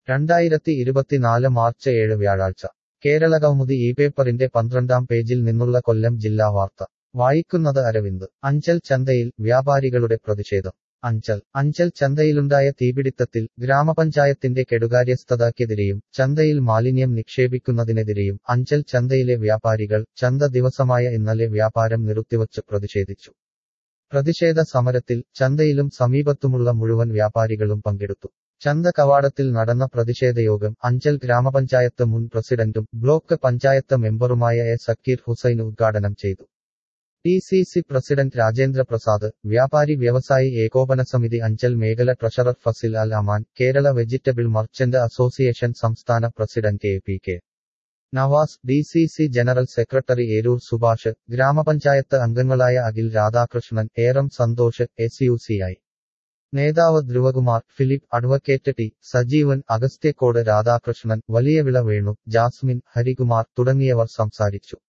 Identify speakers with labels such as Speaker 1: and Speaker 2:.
Speaker 1: രണ്ടായിരത്തി ഇരുപത്തിനാല് മാർച്ച് ഏഴ് വ്യാഴാഴ്ച കേരള കൗമുദി ഈ പേപ്പറിന്റെ പന്ത്രണ്ടാം പേജിൽ നിന്നുള്ള കൊല്ലം ജില്ലാ വാർത്ത വായിക്കുന്നത് അരവിന്ദ് അഞ്ചൽ ചന്തയിൽ വ്യാപാരികളുടെ പ്രതിഷേധം അഞ്ചൽ അഞ്ചൽ ചന്തയിലുണ്ടായ തീപിടിത്തത്തിൽ ഗ്രാമപഞ്ചായത്തിന്റെ കെടുകാര്യസ്ഥതയ്ക്കെതിരെയും ചന്തയിൽ മാലിന്യം നിക്ഷേപിക്കുന്നതിനെതിരെയും അഞ്ചൽ ചന്തയിലെ വ്യാപാരികൾ ചന്ത ദിവസമായ ഇന്നലെ വ്യാപാരം നിർത്തിവച്ച് പ്രതിഷേധിച്ചു പ്രതിഷേധ സമരത്തിൽ ചന്തയിലും സമീപത്തുമുള്ള മുഴുവൻ വ്യാപാരികളും പങ്കെടുത്തു ചന്ത കവാടത്തിൽ നടന്ന പ്രതിഷേധയോഗം അഞ്ചൽ ഗ്രാമപഞ്ചായത്ത് മുൻ പ്രസിഡന്റും ബ്ലോക്ക് പഞ്ചായത്ത് മെമ്പറുമായ എ സക്കീർ ഹുസൈൻ ഉദ്ഘാടനം ചെയ്തു D C C president Rajendra Prasad വ്യാപാരി വ്യവസായി ഏകോപന സമിതി അഞ്ചൽ മേഖല treasurer Fazil Al Aman Kerala vegetable merchant association സംസ്ഥാന president A P K Navas D C C general secretary Eroor Subhash ഗ്രാമപഞ്ചായത്ത് അംഗങ്ങളായ Akhil Radhakrishnan Eram Santhosh S U C I നേതാവ് Dhruvakumar Philip advocate T Sajeevan Agasthyacode Radhakrishnan Valiyavila Venu Jasmine Harikumar തുടങ്ങിയവർ സംസാരിച്ചു